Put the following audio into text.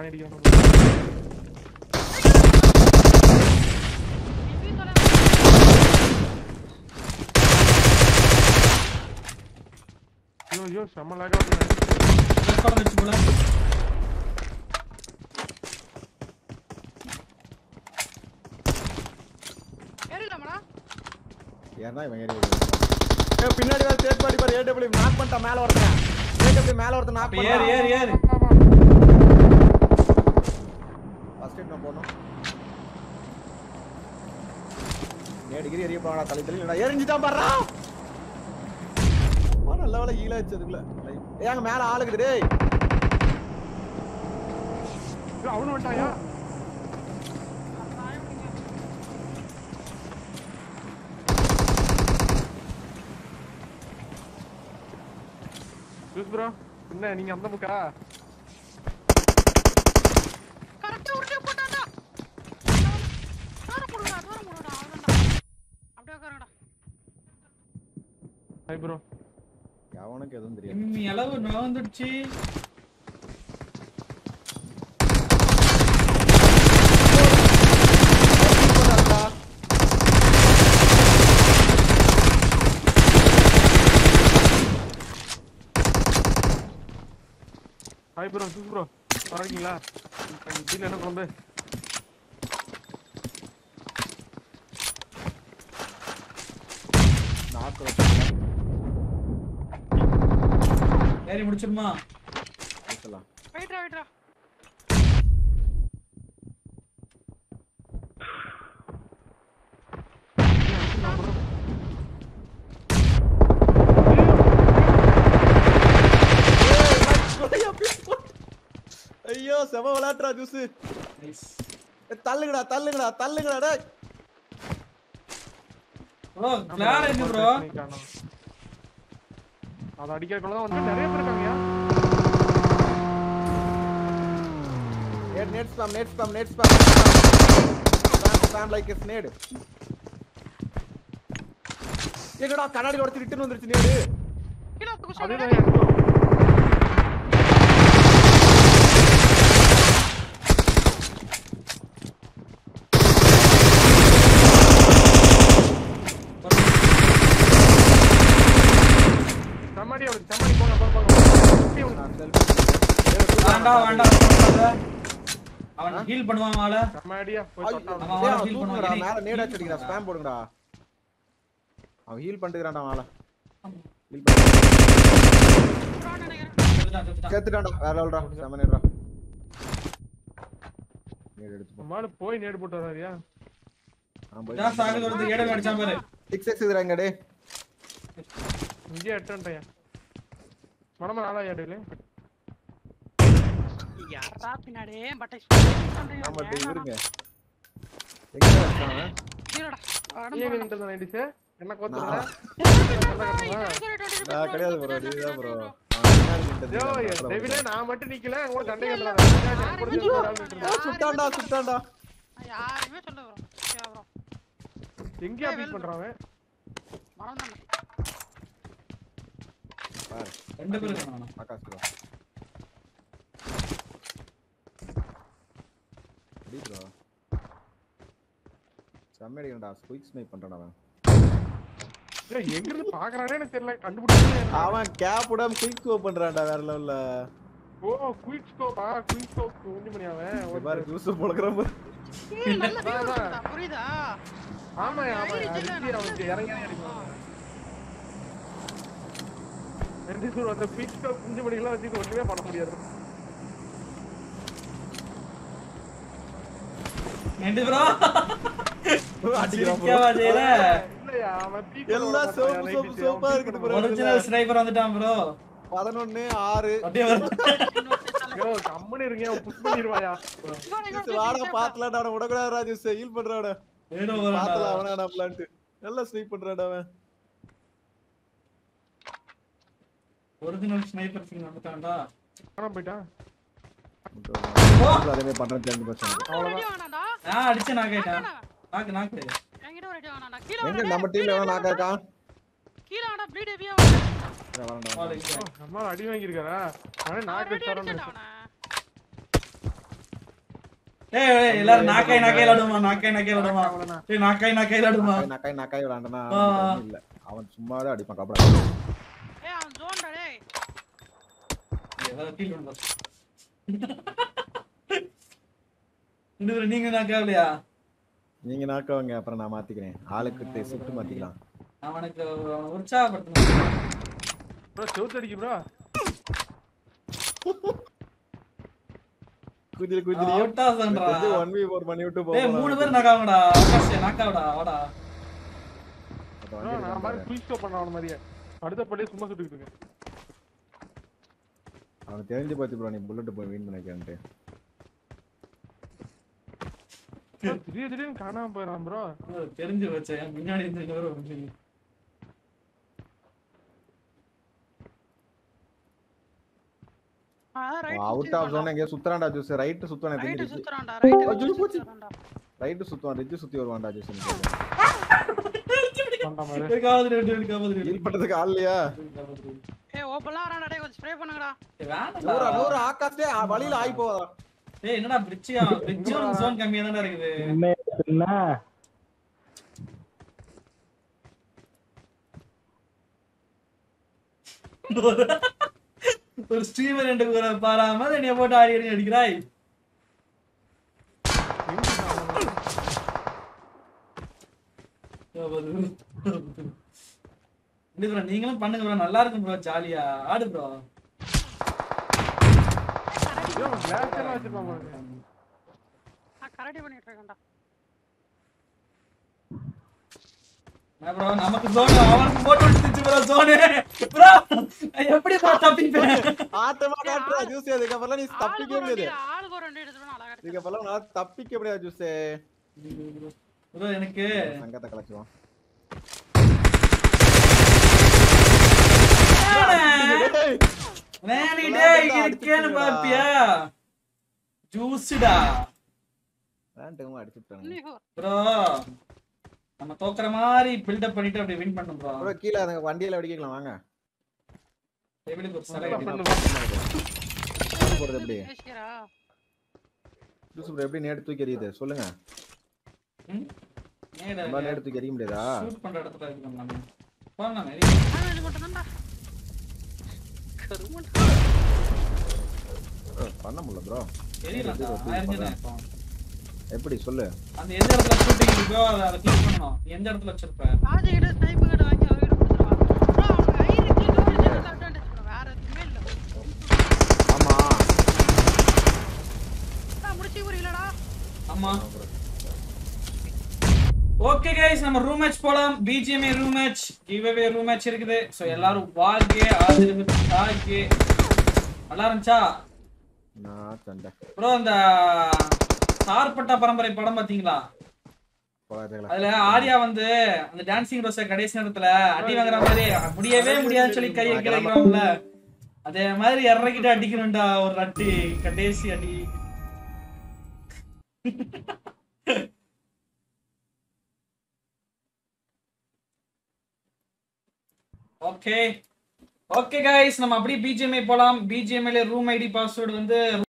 தானே அடிக்கிறான் இப்படி தொலை. ஐயோ ஐயோ செம்ம லாக வருது ரெக்கார்ட் வச்சு போல ஏறிடலாமாடா? ஏன்னா இவன் ஏறி வருவான். ஏய், பின்னாடி வேற தேர்ட் பார்ட்டி பாரு ஏடபிள்யூ நாக் பண்ணிட்டான் மேல ஒருத்தன் ஏடபிள்யூ மேல ஒருத்தன் நாக் அப்ப ஏறு ஏறு ஏறு ஃபர்ஸ்ட் எய்ட் நான் போடணும் ஏ டிகிரி எரிய போடா தலை தலை இல்லடா எரிஞ்சிட்டான் பாறா வா நல்ல வேளை ஈல வச்சதுக்குள்ள ஏய் அங்க மேல ஆளுக்குது டேய் ஐயோ, அவனு வந்துட்டாயா நாயை விடுங்க. ஜூஸ் ப்ரோ என்ன நீங்க அந்த முக்கா correct ஆ உருட்டி போட்டான்டா. தூரம் போடுடா, தூரம் போடுடா, அவ்வளவுதான்டா. அப்படியே உட்காருங்கடா. ஹாய் ப்ரோ எவனுக்கு எதுவும் தெரியாது எம்மி அளவு நகர்ந்துடுச்சு ஹாய் ப்ரோ ஜூஸ் ப்ரோ நல்லா இருக்கீங்களா வீட்டில் என்ன குழம்பு நாக்கு ஏறி முடிச்சிருமா வச்சலாம் வெயிட்ரா, வெயிட்ரா. ஐயோ செம விளையாட்டுறா ஜூஸ் நைஸ் தள்ளுங்கடா தள்ளுங்கடா தள்ளுங்கடா டேய் ப்ரோ கிளார் என்ன ப்ரோ அதை அடிக்கிறக்குள்ள தான் வந்து நிறைய பேர் இருக்காங்கயா Net, net spam, net spam, net spam. Spam, spam like a snake. என்னடா கண்ணாடி உடச்சு ரிட்டர்ன் வந்துருச்சு நேடு கீழே ஒருத்தன் குச்சி அதே விடுடா. தான் சம்மாடி அவனுக்கு சம்மாடி போங்க போங்க போங்க நான் selfie. வேண்டாம் வேண்டாம் வேண்டாம். அவன் ஹீல் பண்ணுவான் ஆள சம்மாடியா போய் ஐயோ, தொட்டா அவன் டேய், அவனை அவன் heal தூக்குங்கடா, பண்ணுவான். மேல நேடு அடிச்சுடிங்கடா, spam போடுங்கடா. அவன் heal பண்ணிட்டுக்கிறான்டா அவன் ஆளை. Heal பண்ணு. விடுறான்னு நினைக்கிறேன். செத்துட்டான், செத்துட்டான். செத்துட்டான்டா, வேற level டா, செம நேடுடா. நேடு எடுத்து போ. நம்மளால போய் நேடு போட்டு வராதியா அவன் போய் இதான் சாகுது ஒருத்தர் ஏடவே அடிச்சான் பாரு 6x இதுடா இங்க டேய். இங்கே எட்டன்ட்டேன் மனமா நாளா ஏடுல யார்ரா பின்னாடி பட்டை ஆமா, டேய், இருங்க. எங்க இருக்கான் அவன்? கீழடா ஏன் நின்றது நைன்டிஸ் என்ன கோத்துறா நான் கிடையாது bro, நீதான் bro. அவன் பின்னாடி நின்னுட்டு யோ இருக்கான், டெவிலே bro. நான் மட்டும் நிக்கல உங்க கூட சண்டை இல்ல, கட்டுறாங்க ஆ, சுட்டான்டா சுட்டான்டா யாருமே சொல்ல வரோம் கேவரம் எங்கயா பீட் பண்றாங்க மறந்தாங்க பாரு ரெண்டு பேரும் இருக்கான் ஆகாஷ் ப்ரோ அடி ப்ரோ செம்மடிக்கண்டா குயிக் ஸ்னைப் பண்றான் அவன் ஏய் எங்க இருந்து பாக்குறானே எனக்கு தெரியல கண்டுபிடிச்சே அவன் கேப் விடாம குயிக் ஸ்கோப் பண்றான்டா வேற லெவல்ல ஓ குயிக் ஸ்கோப் ஆ குயிக் ஸ்கோப் கொஞ்சம் பண்ணி அவன் இங்க பாரு ஜூஸ் போடுறோம் பாரு ஏய், நல்ல view அதான். இருக்குடா, புரியுதா ஆமா ஆமா ஐடி அடிச்சு ஜில்லா அவனுக்கு இறங்கி அடிப்பான் ரெண்டு சூர் அந்த குயிக் ஸ்கோப் குஞ்சு மணிக்கெல்லாம் வச்சு ஒண்ணுமே பண்ண முடியாது ரெண்டு ப்ரோ அடிக்கிறான் bro. சிரிக்காவா செய்யற இல்லையா அவன் peak பண்ண எல்லாம் விட சோப்பு, மாட்டான், சோப்பு, night சோப்பா அவன் இருக்குது peak பண்ண bro. ஒரிஜினல் ஸ்னைப்பர் வந்துட்டான் ப்ரோ பதினொன்னு ஆறு அப்படியே வருது மாட்டான். யோ கம்முனு இருங்க அவன் புஷ் பண்ணிடுவாயா ஜூஸ் வாடா பாத்துலாடா அவன விடக்கூடாதுடா ஜூஸ் ஹீல் பண்றாடா ஏடோ பாத்தல வரடா அவனா பிளான்ட் நல்லா ஸ்னைப் பண்றாடா அவன் ஒரிஜினல் ஸ்னைப்பர் சிங் வந்துட்டான்டா காணாம போயிட்டான் அதே மாதிரி பண்றேன் தெரிஞ்சு போச்சு ஒரு அடி வாங்கினாடா நான் அடிச்சேன் நான் கேட்டேன் நாக்கு நாக்கு என்கிட்ட ஒரு அடி வாங்கினாடா கீழே எங்க வாடா, நம்ம டீம்ல எவனா நாக்கா இருக்கான் கீழே வாடா ப்ளீட் ஹெவியா இங்க வரேன்டா ஆளு இங்க. அம்மா அடி வாங்கியிருக்காரா நானே நாக்கு ரெடி தரேன் அடிச்சடா அவன ஏய் ஏய், எல்லாரும் நாக்காய் நாக்காய் விளாடுமா நாக்காய் நாக்காய் விளாடுமா ஏய் நாக்காய் நாக்காய் விளாடுமா நக்காய் நக்காய் நக்காய் விளாண்டனா ஆ. இல்ல அவன் சும்மாவே அடிப்பான் கபடா ஏய் அவன் ஜோன்டா டேய் ஏதாவது feel பண்ணுதா? ரெண்டு பேரும் நீங்க நாக்காவிலையா நீங்க நாக்கவங்க அப்புறம் நான் மாத்திக்கிறேன் ஆளுக்கு ஷிஃப்ட் மாத்திக்கலாம் அவனுக்கு அவனை உற்சாகப்படுத்தணும் ப்ரோ செவுத்து அடிக்கு ப்ரோ குதிரி குதிரி அவுட் ஆகுதுன்றா ஒன் வி ஃபோர் பண்ணி விட்டு ஏய் போகலாம் மூணு பேர் நாக்காவடா ஆகாஷ் நாக்காவடா வாடா அப்ப ப்ரோ வண்டி நான் மாதிரி எடுக்கலாம் குயிக் ஸ்டாப் பண்ண அவன மாதிரியே அடுத்த பள்ளியே சும்மா சுட்டுக்கிட்டு இருக்கேன் அவனுக்கு தெரிஞ்சு போச்சு ப்ரோ நீ புல்லட் போய் வீண் பண்ணிக்கன்ட்டு bro, திடீர் திடீர்னு காணாம போயிடான் ப்ரோ ஓ, தெரிஞ்சு வச்சேன் முன்னாடி இருந்து இன்னொரு ஒரு நிமிஷம். ரைட் அவுட் ஆஃப் ஜோன் எங்கேயோ சுத்துறான்டா ஜூஸ் ரைட் சுத்துவானே ரைட் தெரிஞ்சு சுத்துறான்டா ரைட் ஐயோ, போச்சு. சுத்துறான்டா ரைட் சுத்துவான் ரிட்ஜ் சுத்தி வருவான்டா ஜூஸ் பண்ற மாதிரி எனக்காவது ரெண்டு, எனக்காவது ரெண்டு. ஹீல் பண்றதுக்கு ஆள் இல்லையா எனக்காவது ரெண்டு. ஏய் ஓப்பன்லாம் வரான்டா டேய் கொஞ்சம் ஸ்ப்ரே பண்ணுங்கடா ஏய், வேணாம்டா. நூறு நூறு ஆக்காத்தே வழியில ஆகி போதா ஏய், என்னடா பிரிட்ஜியா பிரிட்ஜும் zone கம்மியா தானே இருக்குது என்ன ஒரு ஸ்ட்ரீமர் என்று கூட பாராமல் என்னைய போட்டு ஆடி ஆடி அடிக்கிறாய் இல்ல bro, நீங்களும் பண்ணுங்க ப்ரோ நல்லா இருக்கும் ப்ரோ ஜாலியா ஆடு ப்ரோ கிளாஸ் எல்லாம் வச்சிருப்பான் பாருங்க நான் கரெக்ட் பண்ணிட்டு இருக்கேன்டா ப்ரோ நமக்கு ஜோன் அவனுக்கு போட்டு விட்டுச்சு ப்ரோ ஜோனு ப்ரோ எப்படி ப்ரோ தப்பிப்பேன் ஆட்டமா காட்டுறா ஜூஸ் அதுக்கப்புறம் நீ தப்பிக்க ஆளுக்கு ஒரு முடியாது ரெண்டு- ஆளுக்கு ஒரு ரெண்டு எடுத்துட்டு அழகா எடுத்து இதுக்கப்புறம் நான் தப்பிக்க முடியாது ஜூஸ் ப்ரோ எனக்கு சங்கத்தை கலச்சுவோம் வேணிட்டே இருக்கேன்னு பாப்பியா ஜூஸ்டா வேண்டாம் அடிச்சு விட்டானுங்க இன்னும் இவன் ப்ரோ நம்ம தோக்குற மாதிரி பில்டப் பண்ணிட்டு அப்படியே வின் பண்ணும் ப்ரோ ப்ரோ கீழே அந்த வண்டியில வெடிக்கலாம் வாங்க எப்படி ஒரு சிலை பண்ணு, கட்டினா? தூக்கி போறது எப்படி பேசிக்கிறா ஜூஸ் ப்ரோ எப்படி நேடு தூக்கி எறியுது சொல்லுங்க ம்? நேரா நம்ம நேடு தூக்கி எறிய முடியாதா shoot பண்ற இடத்துல இருக்கணும் நாம. போலாம் மேரி. ஆனா இது மட்டும் தான்டா கருமண்டா Bro, பண்ண முடியல ப்ரோ தெரியலடா, நான் இருந்தேனே இப்போ. எப்படி சொல்லு அந்த எந்த இடத்துல shooting இருக்கோ அதை அதை click பண்ணணும். நீ எந்த இடத்துல வச்சிருப்ப? ராஜு கிட்ட ஸ்னைப்பர் கிட்ட வாங்கி அவகிட்ட கொடுத்துருவா ப்ரோ அவனுக்கு ஹை இருக்கு இன்னொரு ஜெனரல் அட்வான்டேஜ் ப்ரோ வேற எதுவுமே இல்ல ஆமா நான் முடிச்சு புரியலடா ஆமா ஓகே கைஸ் நம்ம ரூம் மேட்ச் போலாம் PGMA room match giveaway room match இருக்குது சோ எல்லாரும் வாங்க ஆதரவு தாங்க நல்லா இருந்துச்சா நான் சண்டை ப்ரோ அந்த சார்பட்டா பரம்பரை படம் பாத்தீங்களா போகாதீங்களா அதுல ஆர்யா வந்து அந்த டான்சிங் ரோஸ கடைசி நேரத்துல அடி வாங்குற மாதிரி முடியவே முடியாதுன்னு சொல்லி கை வைக்கிறாங்கல்ல அதே மாதிரி இறக்கிட்டு அடிக்கணும்டா ஒரு அடி கடைசி அடி ஓகே ஓகே கைஸ் நம்ம அப்படியே பிஜிஎம்ஐ போலாம் பிஜிஎம்ஐல ரூம் ஐடி பாஸ்வேர்டு வந்து